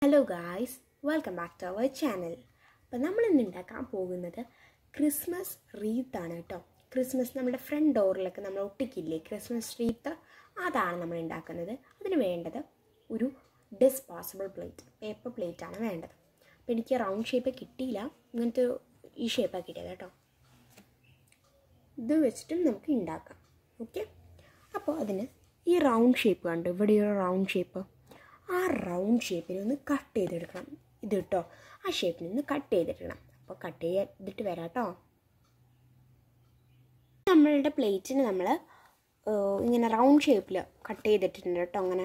hello guys welcome back to our channel അപ്പോൾ നമ്മൾ ഇന്ന് ഉണ്ടാക്കാൻ പോകുന്നത് ക്രിസ്മസ് റീത്താണ് കേട്ടോ ക്രിസ്മസ് നമ്മുടെ ഫ്രണ്ട് ഡോറിലൊക്കെ നമ്മൾ ഒട്ടിക്കില്ലേ ക്രിസ്മസ് റീത്ത് അതാണ് നമ്മൾ ഉണ്ടാക്കുന്നത് അതിന് വേണ്ടത് ഒരു ഡിസ്പോസിബിൾ പ്ലേറ്റ് പേപ്പർ പ്ലേറ്റ് ആണ് വേണ്ടത് അപ്പോൾ എനിക്ക് റൗണ്ട് ഷേപ്പ് കിട്ടിയില്ല ഇങ്ങനത്തെ ഈ ഷേപ്പാണ് കിട്ടിയത് കേട്ടോ ഇത് വെച്ചിട്ടും നമുക്ക് ഉണ്ടാക്കാം ഓക്കെ അപ്പോൾ അതിന് ഈ റൗണ്ട് ഷേപ്പ് കണ്ടു ഇവിടെ ഒരു റൗണ്ട് ഷേപ്പ് ആ റൗണ്ട് ഷേപ്പിനെ ഒന്ന് കട്ട് ചെയ്തെടുക്കണം ഇത് കേട്ടോ ആ ഷേപ്പിനെ ഒന്ന് കട്ട് ചെയ്തെടുക്കണം അപ്പോൾ കട്ട് ചെയ്തിട്ട് വരാം കേട്ടോ നമ്മളുടെ പ്ലേറ്റിന് നമ്മൾ ഇങ്ങനെ റൗണ്ട് ഷേപ്പിൽ കട്ട് ചെയ്തിട്ടുണ്ട് കേട്ടോ അങ്ങനെ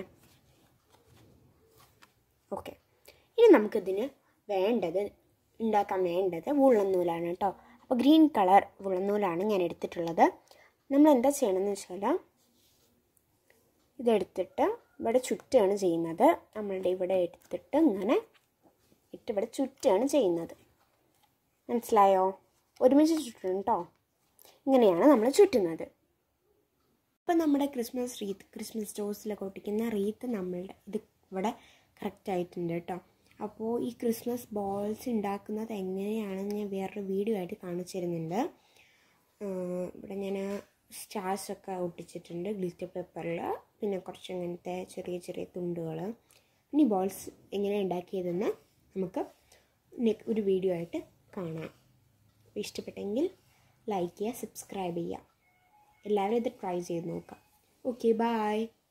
ഓക്കെ ഇനി നമുക്കിതിന് വേണ്ടത് ഉണ്ടാക്കാൻ വേണ്ടത് വുള്ളൻ നൂലാണ് കേട്ടോ അപ്പോൾ ഗ്രീൻ കളർ വുള്ളൻ നൂലാണ് ഞാൻ എടുത്തിട്ടുള്ളത് നമ്മൾ എന്താ ചെയ്യണമെന്ന് വെച്ചാൽ ഇതെടുത്തിട്ട് ഇവിടെ ചുറ്റുകയാണ് ചെയ്യുന്നത് നമ്മളുടെ ഇവിടെ എടുത്തിട്ട് ഇങ്ങനെ ഇട്ട് ഇവിടെ ചുറ്റുകയാണ് ചെയ്യുന്നത് മനസ്സിലായോ ഒരുമിച്ച് ചുറ്റണം കേട്ടോ ഇങ്ങനെയാണ് നമ്മൾ ചുറ്റുന്നത് ഇപ്പം നമ്മുടെ ക്രിസ്മസ് റീത്ത് ക്രിസ്മസ് ഡോസിലൊക്കെ ഒട്ടിക്കുന്ന റീത്ത് നമ്മളുടെ ഇത് ഇവിടെ കറക്റ്റ് ആയിട്ടുണ്ട് കേട്ടോ അപ്പോൾ ഈ ക്രിസ്മസ് ബോൾസ് ഉണ്ടാക്കുന്നത് എങ്ങനെയാണെന്ന് ഞാൻ വേറൊരു വീഡിയോ ആയിട്ട് കാണിച്ചു തരുന്നുണ്ട് ഇവിടെ ഞാൻ സ്റ്റാർസൊക്കെ ഒട്ടിച്ചിട്ടുണ്ട് ഗ്ലിറ്റർ പേപ്പറിൽ പിന്നെ കുറച്ച് അങ്ങനത്തെ ചെറിയ ചെറിയ തുണ്ടുകൾ ഇനി ബോൾസ് എങ്ങനെ ഉണ്ടാക്കിയതെന്ന് നമുക്ക് ഒരു വീഡിയോ ആയിട്ട് കാണാം ഇഷ്ടപ്പെട്ടെങ്കിൽ ലൈക്ക് ചെയ്യുക സബ്സ്ക്രൈബ് ചെയ്യുക എല്ലാവരും ഇത് ട്രൈ ചെയ്ത് നോക്കാം ഓക്കെ ബായ്